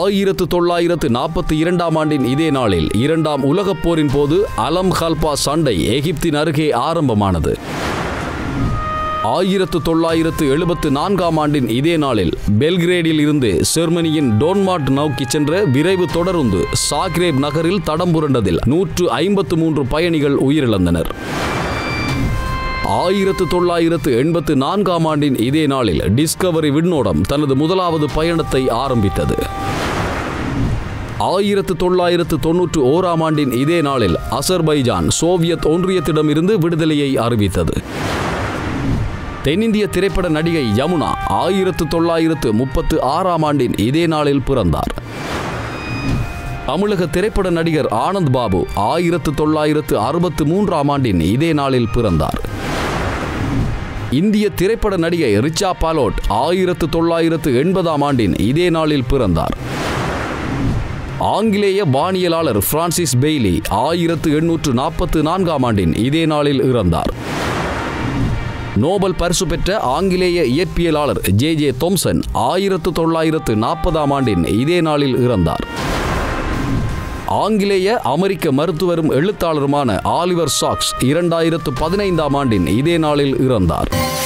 ஆயிரத்து தொள்ளாயிரத்து நாற்பத்தி இரண்டாம் ஆண்டின் இதே நாளில் இரண்டாம் உலகப் போரின் போது அலம் ஹல்பா சண்டை எகிப்தின் அருகே ஆரம்பமானது ஆயிரத்து தொள்ளாயிரத்து எழுபத்து நான்காம் ஆண்டின் இதே நாளில் பெல்கிரேடில் இருந்து ஜெர்மனியின் டோன்மாட் நோக்கி சென்ற விரைவு தொடருந்து சாக்ரேப் நகரில் தடம் புரண்டதில் நூற்று ஐம்பத்து மூன்று பயணிகள் உயிரிழந்தனர் ஆயிரத்து தொள்ளாயிரத்து எண்பத்து நான்காம் ஆண்டின் இதே நாளில் டிஸ்கவரி விண்ணோடம் தனது முதலாவது பயணத்தை ஆரம்பித்தது ஆயிரத்து தொள்ளாயிரத்து தொன்னூற்று ஓராம் ஆண்டின் இதே நாளில் அசர்பைஜான் சோவியத் ஒன்றியத்திடமிருந்து விடுதலையை அறிவித்தது தென்னிந்திய திரைப்பட நடிகை யமுனா ஆயிரத்து தொள்ளாயிரத்து முப்பத்து ஆறாம் ஆண்டின் இதே நாளில் பிறந்தார் தமிழக திரைப்பட நடிகர் ஆனந்த் பாபு ஆயிரத்து தொள்ளாயிரத்து அறுபத்து மூன்றாம் ஆண்டின் இதே நாளில் பிறந்தார் இந்திய திரைப்பட நடிகை ரிச்சா பாலோட் ஆயிரத்து தொள்ளாயிரத்து எண்பதாம் ஆண்டின் இதே நாளில் பிறந்தார் ஆங்கிலேய வானியலாளர் பிரான்சிஸ் பெய்லி ஆயிரத்து எண்ணூற்று நாற்பத்து நான்காம் ஆண்டின் இதே நாளில் இறந்தார் நோபல் பரிசு பெற்ற ஆங்கிலேய இயற்பியலாளர் ஜே ஜே தொம்சன் ஆயிரத்து தொள்ளாயிரத்து நாற்பதாம் ஆண்டின் இதே நாளில் இறந்தார் ஆங்கிலேய அமெரிக்க மருத்துவரும் எழுத்தாளருமான ஆலிவர் சாக்ஸ் இரண்டாயிரத்து பதினைந்தாம் ஆண்டின் இதே நாளில் இறந்தார்